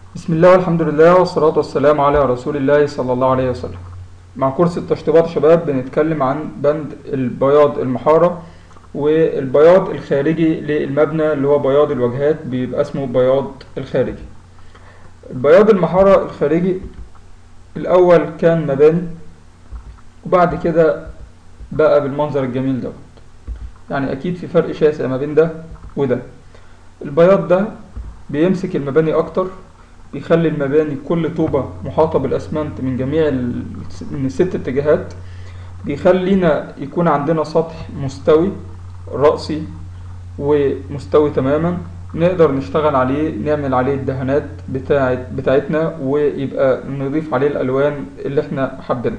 بسم الله والحمد لله والصلاة والسلام على رسول الله صلى الله عليه وسلم مع كورس التشطيبات يا شباب بنتكلم عن بند البياض المحارة والبياض الخارجي للمبنى اللي هو بياض الواجهات بيبقى اسمه بياض الخارجي البياض المحارة الخارجي الأول كان مباني وبعد كده بقى بالمنظر الجميل دوت يعني أكيد في فرق شاسع ما بين ده وده البياض ده بيمسك المباني أكتر بيخلي المباني كل طوبة محاطة بالأسمنت من جميع ال... من الست اتجاهات بيخلينا يكون عندنا سطح مستوي رأسي ومستوي تماما نقدر نشتغل عليه نعمل عليه الدهانات بتاعت بتاعتنا ويبقى نضيف عليه الألوان اللي احنا حابينها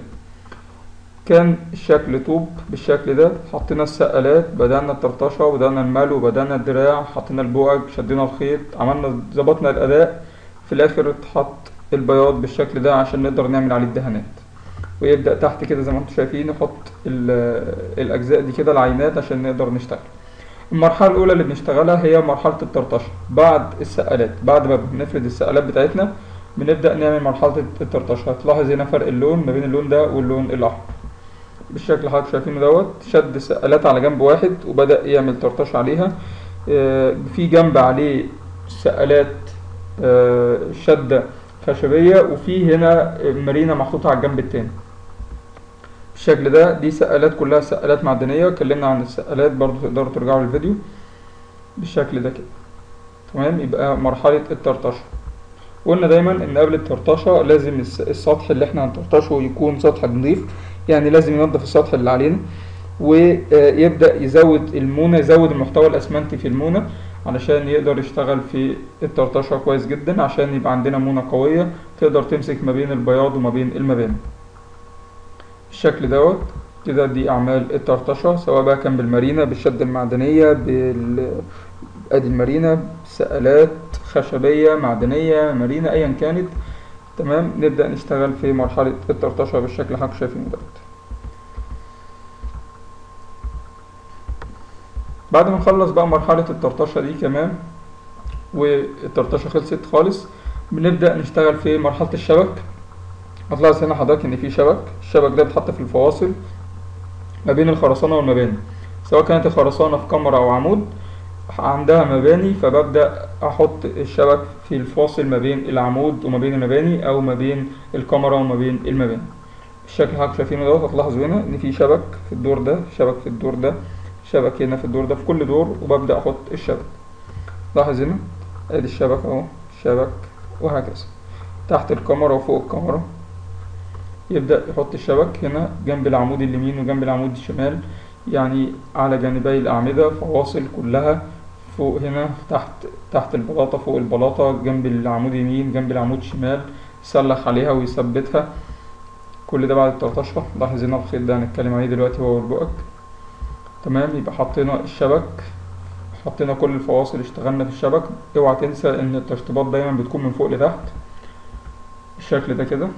كان الشكل طوب بالشكل ده حطينا السقالات بدأنا الطرطشة وبدأنا الملو وبدأنا الدراع حطينا البوأج شدينا الخيط عملنا ظبطنا الأداء في الآخر اتحط البياض بالشكل ده عشان نقدر نعمل عليه الدهانات ويبدأ تحت كده زي ما انتم شايفين نحط الأجزاء دي كده العينات عشان نقدر نشتغل المرحلة الأولى اللي بنشتغلها هي مرحلة الطرطشة بعد السقالات بعد ما بنفرد السقالات بتاعتنا بنبدأ نعمل مرحلة الطرطشة هتلاحظ هنا فرق اللون ما بين اللون ده واللون الأحمر بالشكل اللي حضرتك شايفينه دوت شد سقالات على جنب واحد وبدأ يعمل طرطشة عليها في جنب عليه سقالات شدة خشبية وفي هنا مارينا محطوطة على الجنب التاني بالشكل ده دي سقالات كلها سقالات معدنية اتكلمنا عن السقالات برضو تقدروا ترجعوا للفيديو بالشكل ده كده تمام يبقى مرحلة الطرطشة قلنا دايما ان قبل الطرطشة لازم السطح اللي احنا هنطرطشه يكون سطح نظيف يعني لازم ينظف السطح اللي علينا ويبدأ يزود المونة يزود المحتوى الأسمنتي في المونة علشان يقدر يشتغل في الطرطشة كويس جدا عشان يبقى عندنا مونة قوية تقدر تمسك ما بين البياض وما بين المباني بالشكل دوت كده دي أعمال الطرطشة سواء بقى كان بالمارينا بالشدة المعدنية بال ادي المارينا سقالات خشبية معدنية مارينا ايا كانت تمام نبدأ نشتغل في مرحلة الطرطشة بالشكل اللي حضرتك شايفينه دوت بعد ما نخلص بقى مرحلة الطرطشة دي كمان والطرطشة خلصت خالص بنبدأ نشتغل في مرحلة الشبك هتلاحظ هنا حضرتك ان في شبك الشبك ده بيتحط في الفواصل ما بين الخرسانة والمباني سواء كانت الخرسانة في كاميرا او عمود عندها مباني فببدأ أحط الشبك في الفاصل ما بين العمود وما بين المباني أو ما بين الكاميرا وما بين المباني الشكل اللي حضرتك شايفينه دوت هتلاحظوا هنا إن في شبك في الدور ده شبك في الدور ده شبك هنا في الدور ده في كل دور وببدأ أحط الشبك لاحظ هنا أدي الشبك أهو الشبك وهكذا تحت الكاميرا وفوق الكاميرا يبدأ يحط الشبك هنا جنب العمود اليمين وجنب العمود الشمال يعني على جانبي الأعمدة فواصل كلها فوق هنا تحت تحت البلاطة فوق البلاطة جنب العمود يمين جنب العمود شمال يسلخ عليها ويثبتها كل ده بعد الطرطشة لاحظ هنا الخيط ده هنتكلم عليه دلوقتي هو والبؤك تمام يبقى حطينا الشبك حطينا كل الفواصل اشتغلنا في الشبك اوعى تنسى ان التشطيبات دايما بتكون من فوق لتحت بالشكل ده كده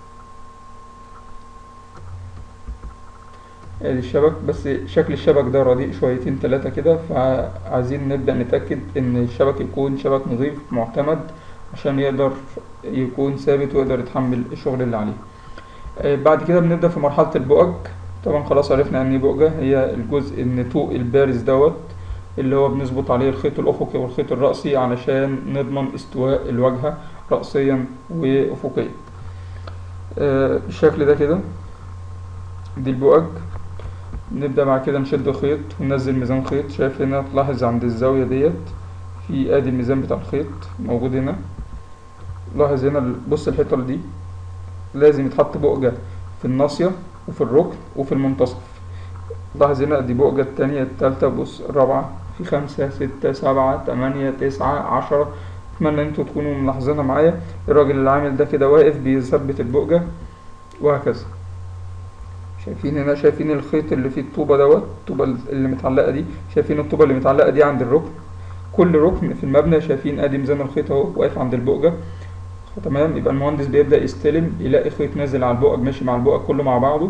ادي الشبك بس شكل الشبك ده رديء شويتين تلاتة كده فعايزين نبدأ نتأكد ان الشبك يكون شبك نظيف معتمد عشان يقدر يكون ثابت ويقدر يتحمل الشغل اللي عليه بعد كده بنبدأ في مرحلة البؤج طبعا خلاص عرفنا ان بؤجة هي الجزء النتوء البارز دوت اللي هو بنظبط عليه الخيط الأفقي والخيط الرأسي علشان نضمن استواء الواجهة رأسيا وأفقيا بالشكل ده كده دي البؤج نبدأ بعد كده نشد خيط وننزل ميزان خيط شايف هنا تلاحظ عند الزاوية ديت في ادي الميزان بتاع الخيط موجود هنا لاحظ هنا بص الحيطة دي لازم يتحط بؤجة في الناصية وفي الركن وفي المنتصف لاحظ هنا دي بؤجة التانية التالتة بص الرابعة في خمسة ستة سبعة تمانية تسعة عشرة أتمنى انتوا تكونوا ملاحظينها معايا الراجل اللي عامل ده كده واقف بيثبت البؤجة وهكذا شايفين هنا شايفين الخيط اللي فيه الطوبة دوت الطوبة اللي متعلقة دي شايفين الطوبة اللي متعلقة دي عند الركن كل ركن في المبنى شايفين ادي ميزان الخيط اهو واقف عند البؤجة تمام يبقى المهندس بيبدأ يستلم يلاقي خيط نازل على البؤج ماشي مع البؤج كله مع بعضه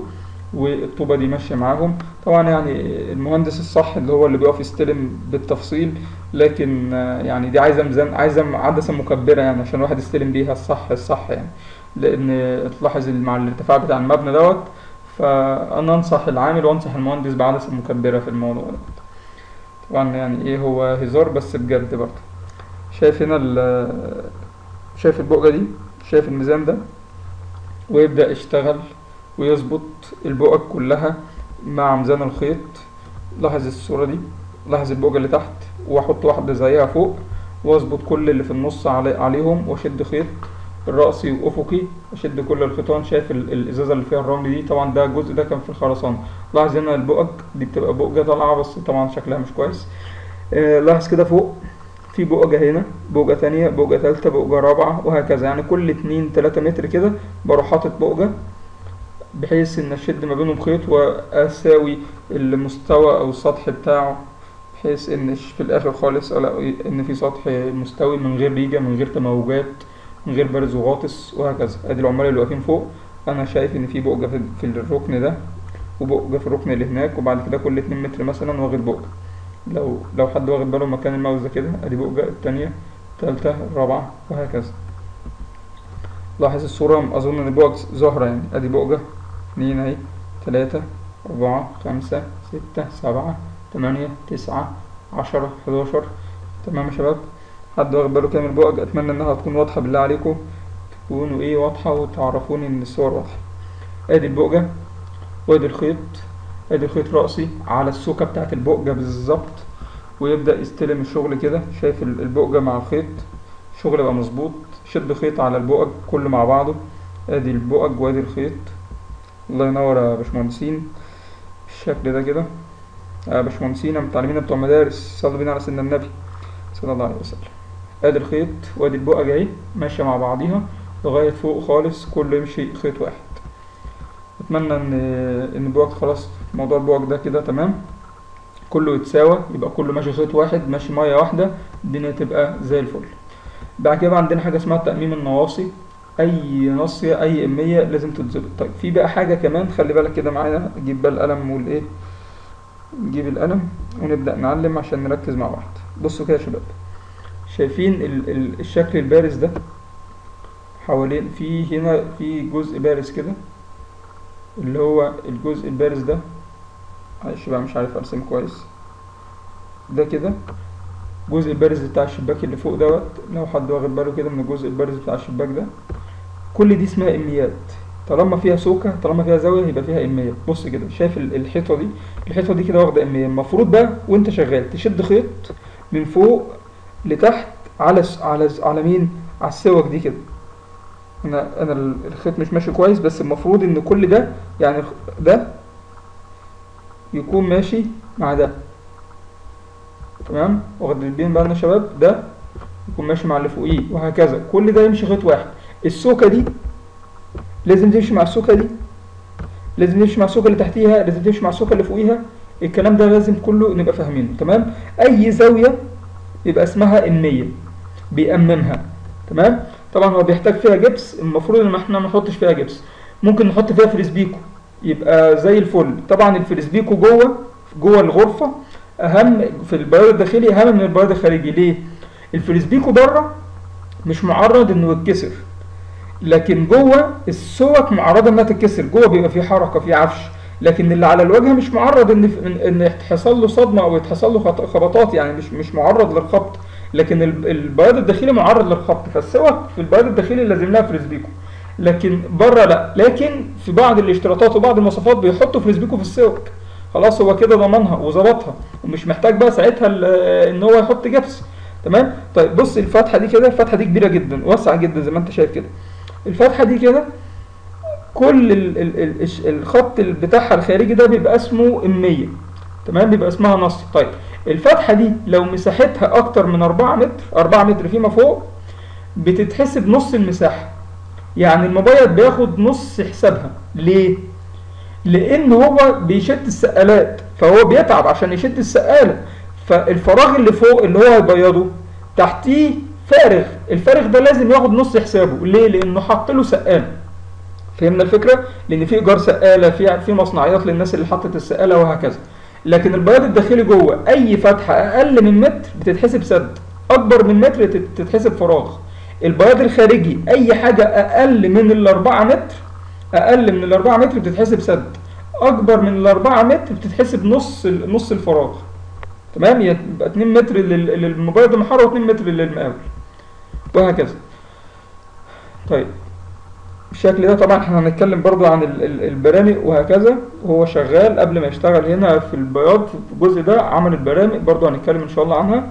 والطوبة دي ماشية معاهم طبعا يعني المهندس الصح اللي هو اللي بيقف يستلم بالتفصيل لكن آه، يعني دي عايزة ميزان عايزة عدسة مكبرة يعني عشان الواحد يستلم بيها الصح الصح يعني لأن تلاحظ مع الارتفاع بتاع المبنى دوت فأنا أنصح العامل وأنصح المهندس بعدسة مكبرة في الموضوع دوت طبعا يعني إيه هو هزار بس بجد برضه شايف هنا ال- شايف البؤجة دي شايف الميزان ده ويبدأ يشتغل ويظبط البؤج كلها مع ميزان الخيط لاحظ الصورة دي لاحظ البؤجة اللي تحت واحط واحدة زيها فوق واظبط كل اللي في النص علي عليهم واشد خيط رأسي وأفقي أشد كل الخيطان شايف ال- الإزازة اللي فيها الرمل دي طبعا ده الجزء ده كان في الخرسانة لاحظ هنا البؤج دي بتبقى بؤجة طالعة بس طبعا شكلها مش كويس آه، لاحظ كده فوق في بؤجة هنا بؤجة تانية بؤجة تالتة بؤجة رابعة وهكذا يعني كل اتنين تلاتة متر كده بروح حاطط بؤجة بحيث ان اشد ما بينهم خيط واساوي المستوى او السطح بتاعه بحيث ان ش- في الاخر خالص الاقي ان في سطح مستوي من غير ريجة من غير تموجات من غير بارز وغاطس وهكذا ادي العمال اللي واقفين فوق انا شايف ان في بؤجة في في الركن ده وبؤجة في الركن اللي هناك وبعد كده كل اتنين متر مثلا واخد بؤجة لو لو حد واخد باله مكان الماوس ده كده ادي بؤجة التانية التالتة الرابعة وهكذا لاحظ الصورة أظن إن البؤج ظاهرة يعني أدي بؤجة اتنين أهي تلاتة أربعة خمسة ستة سبعة تمانية تسعة عشرة حداشر تمام يا شباب حد واخد باله كده من البؤج أتمنى إنها تكون واضحة بالله عليكم تكونوا إيه واضحة وتعرفوني إن الصور واضحة أدي البؤجة وأدي الخيط أدي الخيط رأسي على السوكة بتاعت البؤجة بالظبط ويبدأ يستلم الشغل كده شايف ال- البؤجة مع الخيط الشغل يبقى مظبوط شد خيط على البؤج كله مع بعضه ادي البؤج وادي الخيط الله ينور يا باشمهندسين بالشكل ده كده يا باشمهندسين يا متعلمين بتوع مدارس صلوا بينا على سيدنا النبي صلى الله عليه وسلم ادي الخيط وادي البؤج اهي ماشية مع بعضيها لغاية فوق خالص كله يمشي خيط واحد اتمنى ان ان البؤج خلاص موضوع البؤج ده كده تمام كله يتساوى يبقى كله ماشي خيط واحد ماشي مية واحدة الدنيا تبقى زي الفل بعد كده بقى عندنا حاجة اسمها تأميم النواصي أي ناصية أي إمية لازم تتظبط طيب في بقى حاجة كمان خلي بالك كده معانا نجيب بقى القلم والإيه نجيب القلم ونبدأ نعلم عشان نركز مع بعض بصوا كده يا شباب شايفين ال ال الشكل البارز ده حوالين في هنا في جزء بارز كده اللي هو الجزء البارز ده معلش بقى مش عارف ارسم كويس ده كده الجزء البارز بتاع الشباك اللي فوق دوت لو حد واخد باله كده من الجزء البارز بتاع الشباك ده كل دي اسمها اميات طالما فيها سوكة طالما فيها زاوية يبقى فيها امية بص كده شايف ال- الحيطة دي الحيطة دي كده واخدة امية المفروض بقى وانت شغال تشد خيط من فوق لتحت على س- على س- على مين على السوك دي كده انا انا ال- الخيط مش ماشي كويس بس المفروض ان كل ده يعني الخ- ده يكون ماشي مع ده تمام واخدين بالنا يا شباب ده يكون ماشي مع اللي فوقيه وهكذا كل ده يمشي خيط واحد السوكة دي لازم تمشي مع السوكة دي لازم تمشي مع السوكة اللي تحتيها لازم تمشي مع السوكة اللي فوقيها الكلام ده لازم كله نبقى فاهمينه تمام اي زاوية يبقى اسمها امية بيأممها تمام طبعا هو بيحتاج فيها جبس المفروض ان احنا ما نحطش فيها جبس ممكن نحط فيها فريسبيكو يبقى زي الفل طبعا الفريسبيكو جوه جوه الغرفة اهم في البياض الداخلي اهم من البياض الخارجي ليه الفريسبيكو بره مش معرض انه يتكسر لكن جوه السوك معرضه انها تتكسر جوه بيبقى في حركه في عفش لكن اللي على الواجهه مش معرض ان ان يحصل له صدمه او يتحصل له خط- خبطات يعني مش مش معرض للخبط لكن ال- البياض الداخلي معرض للخبط فالسوك في البياض الداخلي لازم لها فريسبيكو لكن بره لا لكن في بعض الاشتراطات وبعض المواصفات بيحطوا فريسبيكو في السوك خلاص هو كده ضمنها وظبطها ومش محتاج بقى ساعتها ال- ان هو يحط جبس تمام طيب بص الفتحه دي كده الفتحه دي كبيره جدا واسعه جدا زي ما انت شايف كده الفتحه دي كده كل ال ال ال الش- الخط ال- بتاعها الخارجي ده بيبقى اسمه امية تمام بيبقى اسمها نص طيب الفتحه دي لو مساحتها اكتر من 4 متر 4 متر فيما فوق بتتحسب نص المساحه يعني المبيض بياخد نص حسابها ليه لان هو بيشد السقالات فهو بيتعب عشان يشد السقاله فالفراغ اللي فوق اللي هو هيبيضه تحتيه فارغ الفارغ ده لازم ياخد نص حسابه ليه لانه حط له سقاله فهمنا الفكره لان في ايجار سقاله في في مصنعيات للناس اللي حطت السقاله وهكذا لكن البياض الداخلي جوه اي فتحه اقل من متر بتتحسب سد اكبر من متر تت- تتحسب فراغ البياض الخارجي اي حاجه اقل من الاربعة متر اقل من الاربعة متر بتتحسب سد اكبر من الاربعة متر بتتحسب نص ال- نص الفراغ تمام يبقى 2 متر لل- للمبيض المحار و2 متر للمقاول وهكذا طيب بالشكل ده طبعا احنا هنتكلم برضو عن ال- ال- البرامج وهكذا وهو شغال قبل ما يشتغل هنا في البياض في الجزء ده عمل البرامج برضو هنتكلم ان شاء الله عنها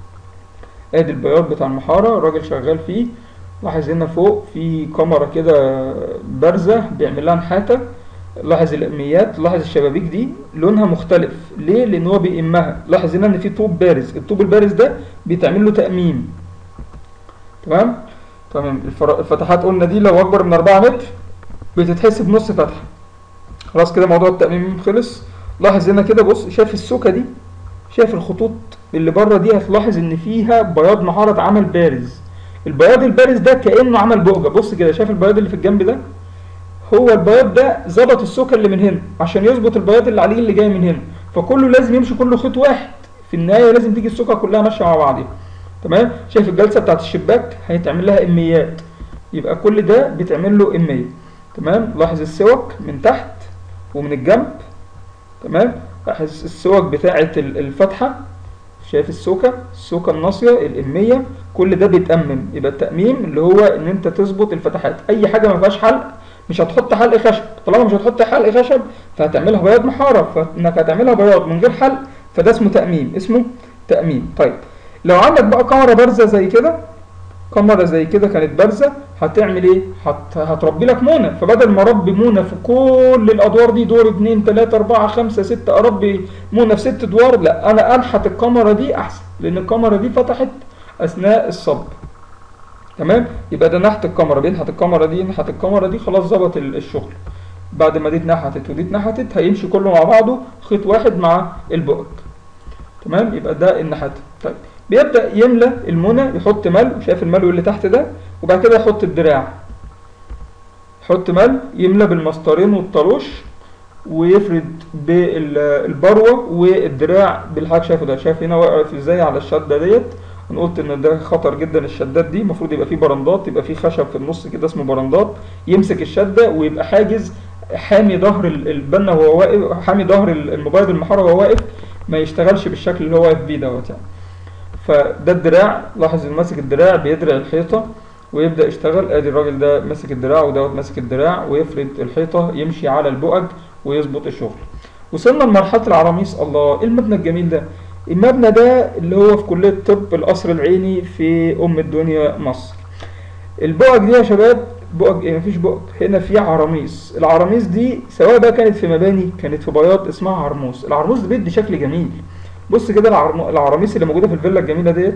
ادي البياض بتاع المحارة الراجل شغال فيه لاحظ هنا فوق في كاميرا كده بارزة بيعمل لها نحاتة لاحظ الاميات لاحظ الشبابيك دي لونها مختلف ليه لان هو بيئمها لاحظ هنا ان في طوب بارز الطوب البارز ده بيتعمل له تأميم تمام تمام الفر- الفتحات قلنا دي لو اكبر من 4 متر بتتحسب نص فتحه خلاص كده موضوع التأميم خلص لاحظ هنا كده بص شايف السوكة دي شايف الخطوط اللي بره دي هتلاحظ ان فيها بياض محارة اتعمل بارز البياض البارز ده كأنه عمل بؤجة بص كده شايف البياض اللي في الجنب ده هو البياض ده ظبط السوكة اللي من هنا عشان يظبط البياض اللي عليه اللي جاي من هنا فكله لازم يمشي كله خيط واحد في النهاية لازم تيجي السوكة كلها ماشية مع بعضها تمام شايف الجلسة بتاعت الشباك هيتعمل لها اميات يبقى كل ده بيتعمل له امية تمام لاحظ السوك من تحت ومن الجنب تمام لاحظ السوك بتاعت ال- الفتحة شايف السوكة السوكة الناصية الامية كل ده بيتأمم يبقى التأميم اللي هو ان انت تظبط الفتحات اي حاجة ما فيهاش حلق مش هتحط حلق خشب طالما مش هتحط حلق خشب فهتعملها بياض محارة فانك هتعملها بياض من غير حلق فده اسمه تأميم اسمه تأميم طيب لو عندك بقى كاميرا بارزة زي كده كاميرا زي كده كانت بارزة هتعمل ايه؟ هت... هتربي لك مونة فبدل ما اربي مونة في كل الادوار دي دور اتنين تلاتة اربعة خمسة ستة اربي مونة في ست ادوار لا انا انحت الكاميرا دي احسن لان الكاميرا دي فتحت اثناء الصب تمام يبقى ده نحت الكاميرا بينحت الكاميرا دي ينحت الكاميرا دي خلاص ظبط ال- الشغل بعد ما دي اتنحتت ودي اتنحتت هيمشي كله مع بعضه خيط واحد مع البؤج تمام يبقى ده النحات طيب بيبدأ يملى المنى يحط ملو شايف الملو اللي تحت ده وبعد كده يحط الدراع يحط ملو يملى بالمسطرين والطروش ويفرد بالبروة والدراع بالحاجة شايفه ده شايف هنا واقف ازاي على الشدة ديت انا قلت ان ده خطر جدا الشدات دي المفروض يبقى فيه برندات يبقى فيه خشب في النص كده اسمه برندات يمسك الشدة ويبقى حاجز حامي ظهر ال- البنا وهو واقف حامي ظهر ال- الموبايل المحارة وهو واقف ما يشتغلش بالشكل اللي هو واقف بيه دوت يعني فده الدراع لاحظ إنه ماسك الدراع بيدرع الحيطة ويبدأ يشتغل ادي الراجل ده ماسك الدراع ودوت ماسك الدراع ويفرد الحيطة يمشي على البؤج ويظبط الشغل وصلنا لمرحلة العراميس الله ايه المبنى الجميل ده المبنى ده اللي هو في كلية طب القصر العيني في أم الدنيا مصر البؤج دي يا شباب بؤج ايه مفيش بؤج هنا في عراميس العراميس دي سواء بقى كانت في مباني كانت في بياض اسمها عرموس العرموس ده بيدي شكل جميل بص كده العرم... العراميس اللي موجوده في الفيلا الجميله ديت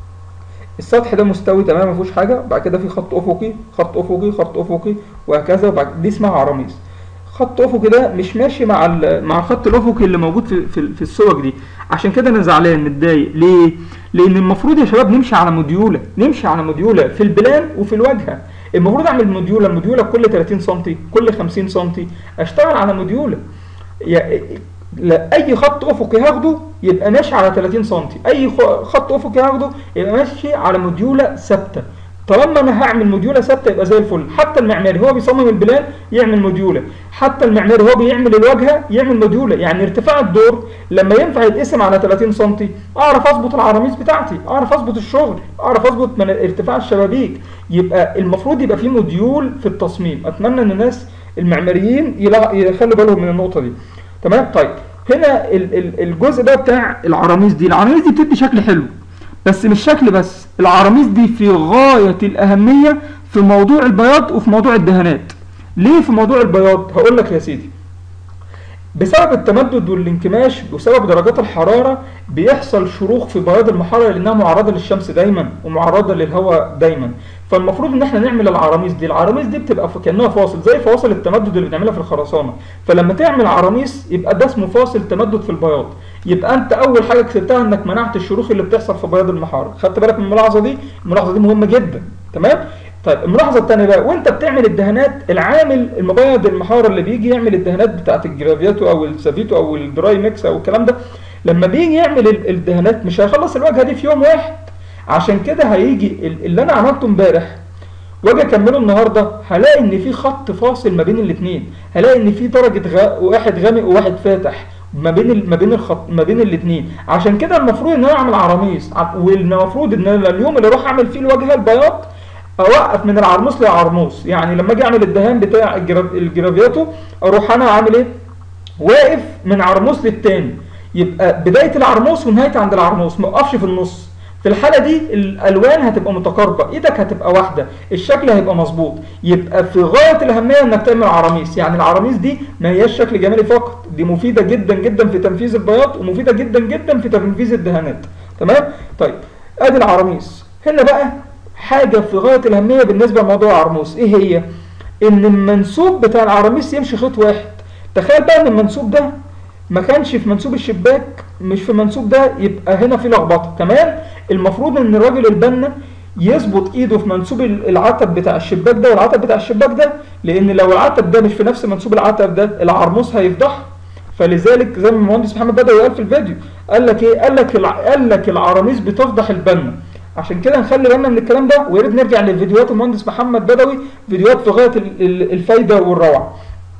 السطح ده مستوي تمام ما فيهوش حاجه بعد كده في خط افقي خط افقي خط افقي وهكذا وبعد دي اسمها عراميس خط افقي ده مش ماشي مع ال... مع الخط الافقي اللي موجود في في, في السوق دي عشان كده انا زعلان متضايق ليه لان المفروض يا شباب نمشي على موديوله نمشي على موديوله في البلان وفي الواجهه المفروض اعمل موديوله موديوله كل 30 سم كل 50 سم اشتغل على موديوله يا لا اي خط افقي هاخده يبقى ماشي على 30 سم اي خ- خط افقي هاخده يبقى ماشي على موديوله ثابته طالما انا هعمل موديوله ثابته يبقى زي الفل حتى المعماري هو بيصمم البلان يعمل موديوله حتى المعماري هو بيعمل الواجهه يعمل موديوله يعني ارتفاع الدور لما ينفع يتقسم على 30 سم اعرف اظبط العراميس بتاعتي اعرف اظبط الشغل اعرف اظبط من ارتفاع الشبابيك يبقى المفروض يبقى في موديول في التصميم اتمنى ان الناس المعماريين يلا- يخلوا بالهم من النقطه دي تمام طيب هنا ال- ال- الجزء ده بتاع العراميس دي العراميس دي بتدي شكل حلو بس مش شكل بس العراميس دي في غاية الأهمية في موضوع البياض وفي موضوع الدهانات ليه في موضوع البياض هقول لك يا سيدي بسبب التمدد والانكماش بسبب درجات الحرارة بيحصل شروخ في بياض المحارة لأنها معرضة للشمس دايما ومعرضة للهواء دايما فالمفروض ان احنا نعمل العراميس دي العراميس دي بتبقى في- كانها فاصل زي فواصل التمدد اللي بنعملها في الخرسانه فلما تعمل عراميس يبقى ده اسمه فاصل تمدد في البياض يبقى انت اول حاجه كسبتها انك منعت الشروخ اللي بتحصل في بياض المحاره خدت بالك من الملاحظه دي الملاحظه دي مهمه جدا تمام طيب الملاحظه الثانيه بقى وانت بتعمل الدهانات العامل المبيض المحاره اللي بيجي يعمل الدهانات بتاعت الجرافياتو او السافيتو او الدراي ميكس او الكلام ده لما بيجي يعمل ال- الدهانات مش هيخلص الواجهه دي في يوم واحد عشان كده هيجي ال- اللي انا عملته امبارح واجي اكمله النهارده هلاقي ان في خط فاصل ما بين الاثنين هلاقي ان في درجه غ... واحد غامق وواحد فاتح ما بين ال... ما بين الخط ما بين الاثنين عشان كده المفروض ان انا اعمل عراميس ع- والمفروض ان انا اليوم اللي اروح اعمل فيه الواجهه البياض اوقف من العرموس للعرموس يعني لما اجي اعمل الدهان بتاع الجراف... الجرافياتو اروح انا عامل ايه واقف من عرموس للتاني يبقى بدايه العرموس ونهايه عند العرموس ما اقفش في النص في الحاله دي الالوان هتبقى متقاربه ايدك هتبقى واحده الشكل هيبقى مظبوط يبقى في غايه الاهميه انك تعمل عراميس يعني العراميس دي ما هياش شكل جمالي فقط دي مفيده جدا جدا في تنفيذ البياض ومفيده جدا جدا في تنفيذ الدهانات تمام طيب ادي العراميس هنا بقى حاجه في غايه الاهميه بالنسبه لموضوع العرموس ايه هي ان المنسوب بتاع العراميس يمشي خط واحد تخيل بقى ان المنسوب ده ما كانش في منسوب الشباك مش في منسوب ده يبقى هنا في لخبطه كمان المفروض ان الراجل البنا يظبط ايده في منسوب العتب بتاع الشباك ده والعتب بتاع الشباك ده لان لو العتب ده مش في نفس منسوب العتب ده العرموس هيفضح فلذلك زي ما المهندس محمد بدوي قال في الفيديو قال لك ايه قال لك الع... قال لك العراميس بتفضح البنا عشان كده نخلي بالنا من الكلام ده ويا ريت نرجع لفيديوهات المهندس محمد بدوي فيديوهات في غايه ال- ال- الفايده والروعه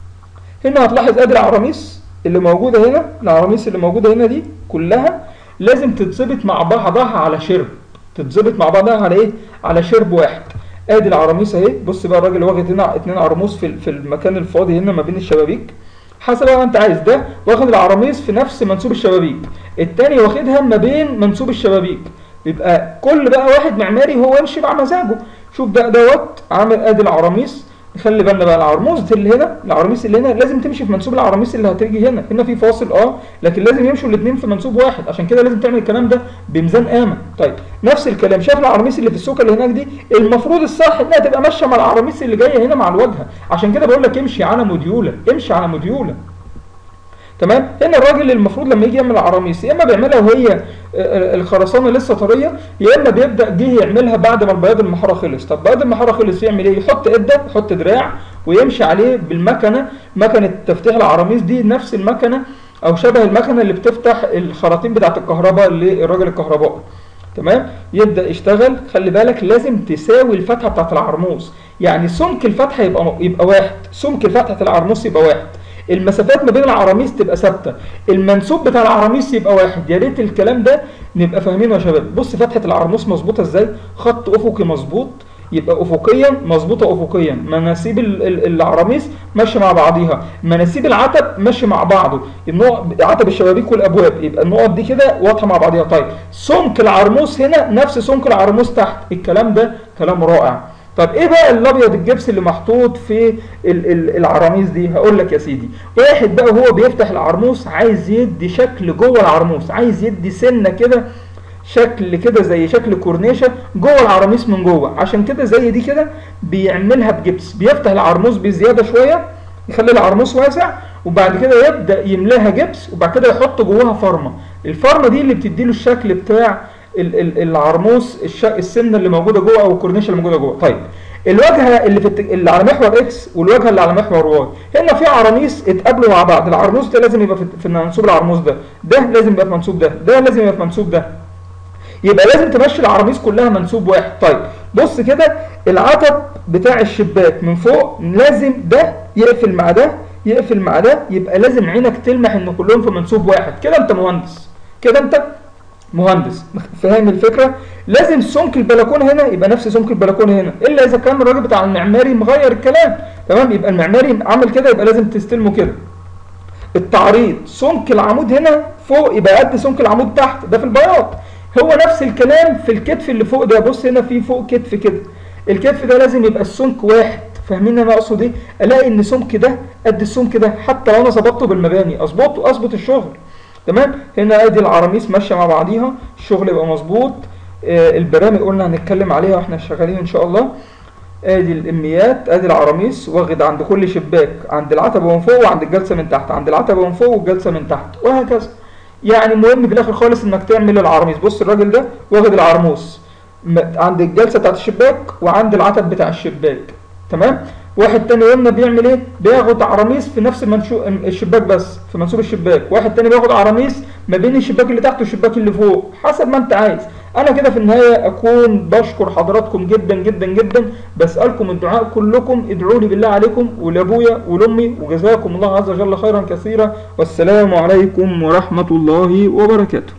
هنا هتلاحظ ادي العراميس اللي موجوده هنا العراميس اللي موجوده هنا دي كلها لازم تتظبط مع بعضها على شرب تتظبط مع بعضها على ايه على شرب واحد ادي العراميس اهي بص بقى الراجل واخد هنا اتنين عرموس في في المكان الفاضي هنا ما بين الشبابيك حسب بقى ما انت عايز ده واخد العراميس في نفس منسوب الشبابيك التاني واخدها ما بين منسوب الشبابيك يبقى كل بقى واحد معماري هو يمشي مع مزاجه شوف بقى دوت عامل ادي العراميس خلي بالنا بقى العرموس اللي هنا العراميس اللي هنا لازم تمشي في منسوب العراميس اللي هتيجي هنا هنا في فاصل اه لكن لازم يمشوا الاثنين في منسوب واحد عشان كده لازم تعمل الكلام ده بميزان قامه طيب نفس الكلام شايف العراميس اللي في السوكه اللي هناك دي المفروض الصح انها تبقى ماشيه مع العراميس اللي جايه هنا مع الواجهه عشان كده بقول لك امشي على موديوله امشي على موديوله تمام هنا الراجل المفروض لما يجي يعمل عراميس يا اما بيعملها وهي الخرسانه لسه طريه يا اما بيبدا جه يعملها بعد ما البياض المحاره خلص طب بياض المحاره خلص يعمل ايه يحط عده يحط دراع ويمشي عليه بالمكنه مكنه تفتيح العراميس دي نفس المكنه او شبه المكنه اللي بتفتح الخراطيم بتاعه الكهرباء للراجل الكهربائي تمام يبدا يشتغل خلي بالك لازم تساوي الفتحه بتاعه العرموس يعني سمك الفتحه يبقى يبقى واحد سمك فتحه العرموس يبقى واحد المسافات ما بين العراميس تبقى ثابته المنسوب بتاع العراميس يبقى واحد يا ريت الكلام ده نبقى فاهمينه يا شباب بص فتحه العرموس مظبوطه ازاي خط افقي مظبوط يبقى افقيا مظبوطه افقيا مناسيب العراميس ماشيه مع بعضيها مناسيب العتب ماشي مع بعضه النقط عتب الشبابيك والابواب يبقى النقط دي كده واضحه مع بعضيها طيب سمك العرموس هنا نفس سمك العرموس تحت الكلام ده كلام رائع طب ايه بقى الابيض الجبس اللي محطوط في العراميس دي هقول لك يا سيدي واحد بقى هو بيفتح العرموس عايز يدي شكل جوه العرموس عايز يدي سنه كده شكل كده زي شكل كورنيشه جوه العراميس من جوه عشان كده زي دي كده بيعملها بجبس بيفتح العرموس بزياده شويه يخلي العرموس واسع وبعد كده يبدا يملاها جبس وبعد كده يحط جواها فرمه الفرمه دي اللي بتديله الشكل بتاع العرموس السنه اللي موجوده جوه او الكورنيشه اللي موجوده جوه طيب الواجهه اللي في الت... اللي على محور اكس والواجهه اللي على محور واي هنا في عراميس اتقابلوا مع بعض العرموس ده لازم يبقى في, في منسوب العرموس ده ده لازم يبقى في منسوب ده ده لازم يبقى في منسوب ده يبقى لازم تمشي العراميس كلها منسوب واحد طيب بص كده العتب بتاع الشباك من فوق لازم ده يقفل مع ده يقفل مع ده يبقى لازم عينك تلمح ان كلهم في منسوب واحد كده انت مهندس كده انت مهندس فاهم الفكره لازم سمك البلكونه هنا يبقى نفس سمك البلكونه هنا الا اذا كان الراجل بتاع المعماري مغير الكلام تمام يبقى المعماري عامل كده يبقى لازم تستلمه كده التعريض سمك العمود هنا فوق يبقى قد سمك العمود تحت ده في البياض هو نفس الكلام في الكتف اللي فوق ده بص هنا في فوق كتف كده الكتف ده لازم يبقى السمك واحد فاهمين انا اقصد ايه الاقي ان سمك ده قد السمك ده حتى لو انا ظبطته بالمباني اظبطه اظبط الشغل تمام هنا ادي العراميس ماشيه مع بعضيها الشغل يبقى مظبوط آه البرامج قلنا هنتكلم عليها واحنا شغالين ان شاء الله ادي الاميات ادي العراميس واخد عند كل شباك عند العتبه من فوق وعند الجلسه من تحت عند العتبه من فوق والجلسه من تحت وهكذا يعني المهم في الاخر خالص انك تعمل العراميس بص الراجل ده واخد العرموس م- عند الجلسه بتاعت الشباك وعند العتب بتاع الشباك تمام واحد تاني قلنا بيعمل ايه بياخد عراميس في نفس المنشو الشباك بس في منسوب الشباك واحد تاني بياخد عراميس ما بين الشباك اللي تحت والشباك اللي فوق حسب ما انت عايز انا كده في النهايه اكون بشكر حضراتكم جدا جدا جدا بسالكم الدعاء كلكم ادعوا لي بالله عليكم ولابويا ولامي وجزاكم الله عز وجل خيرا كثيرا والسلام عليكم ورحمه الله وبركاته